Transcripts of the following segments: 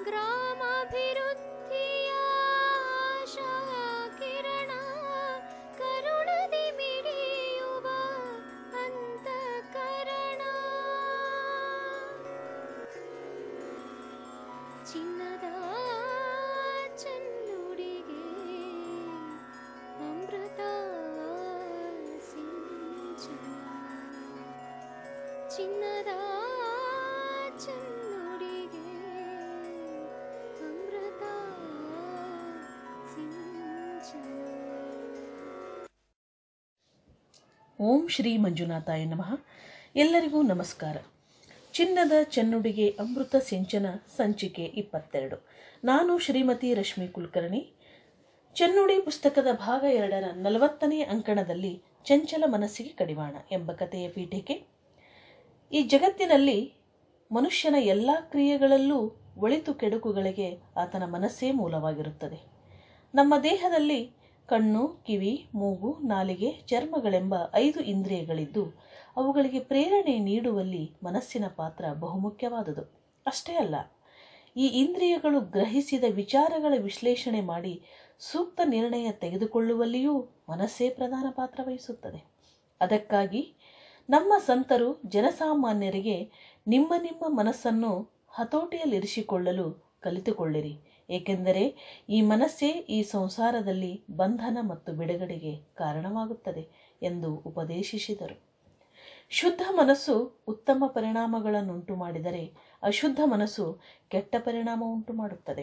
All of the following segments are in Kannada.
ಗ್ರಾಮಾಭಿವೃದ್ಧಿಯ ಆಶಾ ಕಿರಣ ಕರುಣದಿ ಮಿಡಿಯುವ ಅಂತಃಕರಣ ಚಿನ್ನದ ಚೆನ್ನುಡಿಗೆ ಅಮೃತ ಸಿಂಚನ ಚಿನ್ನದ ಚೆನ್ನುಡಿಗೆ ಅಮೃತ ಸಿಂಚನ ಓಂ ಶ್ರೀ ಮಂಜುನಾಥಾಯ ನಮಃ ಎಲ್ಲರಿಗೂ ನಮಸ್ಕಾರ ಚಿನ್ನದ ಚೆನ್ನುಡಿಗೆ ಅಮೃತ ಸಿಂಚನ ಸಂಚಿಕೆ ಇಪ್ಪತ್ತೆರಡು ನಾನು ಶ್ರೀಮತಿ ರಶ್ಮಿ ಕುಲಕರ್ಣಿ ಚೆನ್ನುಡಿ ಪುಸ್ತಕದ ಭಾಗ ಎರಡರ ನಲವತ್ತನೇ ಅಂಕಣದಲ್ಲಿ ಚಂಚಲ ಮನಸ್ಸಿಗೆ ಕಡಿವಾಣ ಎಂಬ ಕಥೆಯ ಪೀಠಿಕೆ ಈ ಜಗತ್ತಿನಲ್ಲಿ ಮನುಷ್ಯನ ಎಲ್ಲ ಕ್ರಿಯೆಗಳಲ್ಲೂ ಒಳಿತು ಕೆಡುಕುಗಳಿಗೆ ಆತನ ಮನಸ್ಸೇ ಮೂಲವಾಗಿರುತ್ತದೆ ನಮ್ಮ ದೇಹದಲ್ಲಿ ಕಣ್ಣು ಕಿವಿ ಮೂಗು ನಾಲಿಗೆ ಚರ್ಮಗಳೆಂಬ ಐದು ಇಂದ್ರಿಯಗಳಿದ್ದು ಅವುಗಳಿಗೆ ಪ್ರೇರಣೆ ನೀಡುವಲ್ಲಿ ಮನಸ್ಸಿನ ಪಾತ್ರ ಬಹುಮುಖ್ಯವಾದುದು ಅಷ್ಟೇ ಅಲ್ಲ ಈ ಇಂದ್ರಿಯಗಳು ಗ್ರಹಿಸಿದ ವಿಚಾರಗಳ ವಿಶ್ಲೇಷಣೆ ಮಾಡಿ ಸೂಕ್ತ ನಿರ್ಣಯ ತೆಗೆದುಕೊಳ್ಳುವಲ್ಲಿಯೂ ಮನಸ್ಸೇ ಪ್ರಧಾನ ಪಾತ್ರ ವಹಿಸುತ್ತದೆ ಅದಕ್ಕಾಗಿ ನಮ್ಮ ಸಂತರು ಜನಸಾಮಾನ್ಯರಿಗೆ ನಿಮ್ಮ ನಿಮ್ಮ ಮನಸ್ಸನ್ನು ಹತೋಟಿಯಲ್ಲಿರಿಸಿಕೊಳ್ಳಲು ಕಲಿತುಕೊಳ್ಳಿರಿ ಏಕೆಂದರೆ ಈ ಮನಸ್ಸೇ ಈ ಸಂಸಾರದಲ್ಲಿ ಬಂಧನ ಮತ್ತು ಬಿಡುಗಡೆಗೆ ಕಾರಣವಾಗುತ್ತದೆ ಎಂದು ಉಪದೇಶಿಸಿದರು ಶುದ್ಧ ಮನಸ್ಸು ಉತ್ತಮ ಪರಿಣಾಮಗಳನ್ನುಂಟು ಮಾಡಿದರೆ ಅಶುದ್ಧ ಮನಸ್ಸು ಕೆಟ್ಟ ಪರಿಣಾಮ ಉಂಟು ಮಾಡುತ್ತದೆ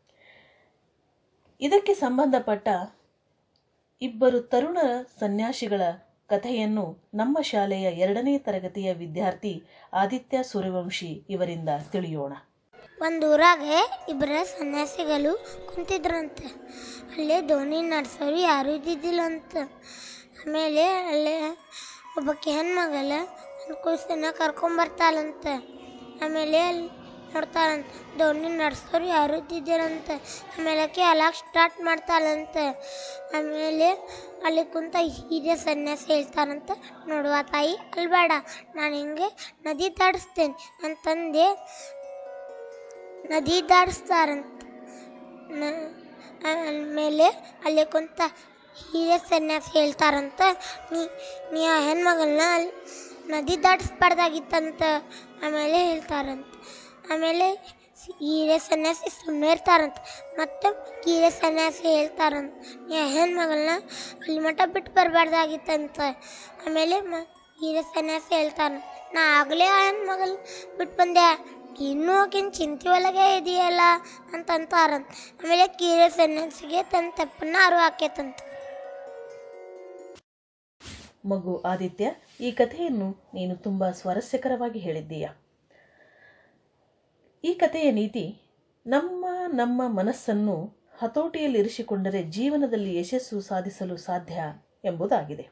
ಇದಕ್ಕೆ ಸಂಬಂಧಪಟ್ಟ ಇಬ್ಬರು ತರುಣ ಸನ್ಯಾಸಿಗಳ ಕಥೆಯನ್ನು ನಮ್ಮ ಶಾಲೆಯ ಎರಡನೇ ತರಗತಿಯ ವಿದ್ಯಾರ್ಥಿ ಆದಿತ್ಯ ಸೂರ್ಯವಂಶಿ ಇವರಿಂದ ತಿಳಿಯೋಣ ಒಂದು ಊರಾಗ ಇಬ್ಬರ ಸನ್ಯಾಸಿಗಳು ಕುಂತಿದ್ರಂತೆ ಅಲ್ಲೇ ದೋಣಿ ನಡ್ಸೋರು ಯಾರೂ ಇದ್ದಿದ್ದಿಲ್ಲಂತ ಆಮೇಲೆ ಅಲ್ಲೇ ಒಬ್ಬಕ್ಕೆ ಹೆಣ್ಮಗಲ ಒಂದು ಕುಸನ್ನ ಕರ್ಕೊಂಬರ್ತಾಳಂತ ಆಮೇಲೆ ಅಲ್ಲಿ ನೋಡ್ತಾಳಂತ ದೋಣಿ ನಡ್ಸೋರು ಯಾರೂ ಇದ್ದಿದ್ದಿರಂತ ಆಮೇಲೆ ಆಕೆ ಅಲಾಕ್ ಸ್ಟಾರ್ಟ್ ಮಾಡ್ತಾಳಂತ ಆಮೇಲೆ ಅಲ್ಲಿ ಕುಂತ ಹಿರಿಯ ಸನ್ಯಾಸಿ ಹೇಳ್ತಾರಂತ ನೋಡುವ ತಾಯಿ ಅಲ್ಬೇಡ ನಾನು ಹಿಂಗೆ ನದಿ ದಾಟಿಸ್ತೇನೆ ನನ್ನ ತಂದೆ ನದಿ ದಾಟಿಸ್ತಾರಂತ ಆಮೇಲೆ ಅಲ್ಲಿ ಕುಂತ ಹಿರಿಯ ಸನ್ಯಾಸಿ ಹೇಳ್ತಾರಂತ ನೀ ನೀ ಆ ಹೆಣ್ಮಗಳನ್ನ ಅಲ್ಲಿ ನದಿ ದಾಟಿಸ್ಬಾರ್ದಾಗಿತ್ತಂತ ಆಮೇಲೆ ಹೇಳ್ತಾರಂತ ಆಮೇಲೆ ಹಿರಿಯ ಸನ್ಯಾಸಿ ಸುಮ್ಮನೆ ಇರ್ತಾರಂತ ಮತ್ತೆ ಹಿರಿಯ ಸನ್ಯಾಸಿ ಹೇಳ್ತಾರಂತ ನೀ ಆ ಹೆಣ್ಮಗಳನ್ನ ಅಲ್ಲಿ ಮಠ ಬಿಟ್ಟು ಬರಬಾರ್ದಾಗಿತ್ತಂತ ಆಮೇಲೆ ಮ ಹಿರಿಯ ಸನ್ಯಾಸಿ ಹೇಳ್ತಾನ ನಾ ಆಗಲೇ ಆ ಹೆಣ್ಮಗಳು ಬಿಟ್ಟು ಬಂದೆ ಇನ್ನೂ ಆಕಿನ ಚಿಂತೆ ಒಳಗೆ ಇದೆಯಲ್ಲ ಅಂತ ಅಂತಾರಂತ ಆಮೇಲೆ ಕೀರೆ ಸನ್ಯಾಸಿಗೆ ತನ್ನ ತಪ್ಪನ್ನ ಅರಿವು ಆಕೇತಂತ ಮಗು ಆದಿತ್ಯ ಈ ಕಥೆಯನ್ನು ನೀನು ತುಂಬ ಸ್ವಾರಸ್ಯಕರವಾಗಿ ಹೇಳಿದ್ದೀಯ ಈ ಕಥೆಯ ನೀತಿ ನಮ್ಮ ನಮ್ಮ ಮನಸ್ಸನ್ನು ಹತೋಟಿಯಲ್ಲಿರಿಸಿಕೊಂಡರೆ ಜೀವನದಲ್ಲಿ ಯಶಸ್ಸು ಸಾಧಿಸಲು ಸಾಧ್ಯ ಎಂಬುದಾಗಿದೆ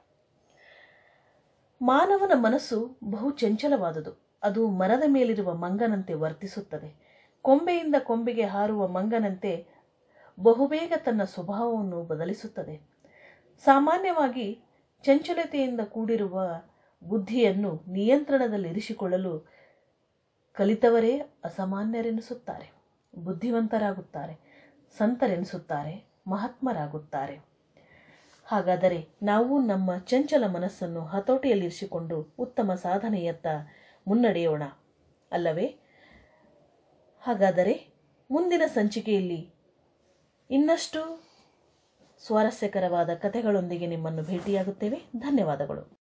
ಮಾನವನ ಮನಸ್ಸು ಬಹು ಚಂಚಲವಾದುದು ಅದು ಮರದ ಮೇಲಿರುವ ಮಂಗನಂತೆ ವರ್ತಿಸುತ್ತದೆ ಕೊಂಬೆಯಿಂದ ಕೊಂಬೆಗೆ ಹಾರುವ ಮಂಗನಂತೆ ಬಹುಬೇಗ ತನ್ನ ಸ್ವಭಾವವನ್ನು ಬದಲಿಸುತ್ತದೆ ಸಾಮಾನ್ಯವಾಗಿ ಚಂಚಲತೆಯಿಂದ ಕೂಡಿರುವ ಬುದ್ಧಿಯನ್ನು ನಿಯಂತ್ರಣದಲ್ಲಿರಿಸಿಕೊಳ್ಳಲು ಕಲಿತವರೇ ಅಸಾಮಾನ್ಯರೆನಿಸುತ್ತಾರೆ ಬುದ್ಧಿವಂತರಾಗುತ್ತಾರೆ ಸಂತರೆನಿಸುತ್ತಾರೆ ಮಹಾತ್ಮರಾಗುತ್ತಾರೆ ಹಾಗಾದರೆ ನಾವು ನಮ್ಮ ಚಂಚಲ ಮನಸ್ಸನ್ನು ಹತೋಟಿಯಲ್ಲಿರಿಸಿಕೊಂಡು ಉತ್ತಮ ಸಾಧನೆಯತ್ತ ಮುನ್ನಡೆಯೋಣ ಅಲ್ಲವೇ ಹಾಗಾದರೆ ಮುಂದಿನ ಸಂಚಿಕೆಯಲ್ಲಿ ಇನ್ನಷ್ಟು ಸ್ವಾರಸ್ಯಕರವಾದ ಕಥೆಗಳೊಂದಿಗೆ ನಿಮ್ಮನ್ನು ಭೇಟಿಯಾಗುತ್ತೇವೆ ಧನ್ಯವಾದಗಳು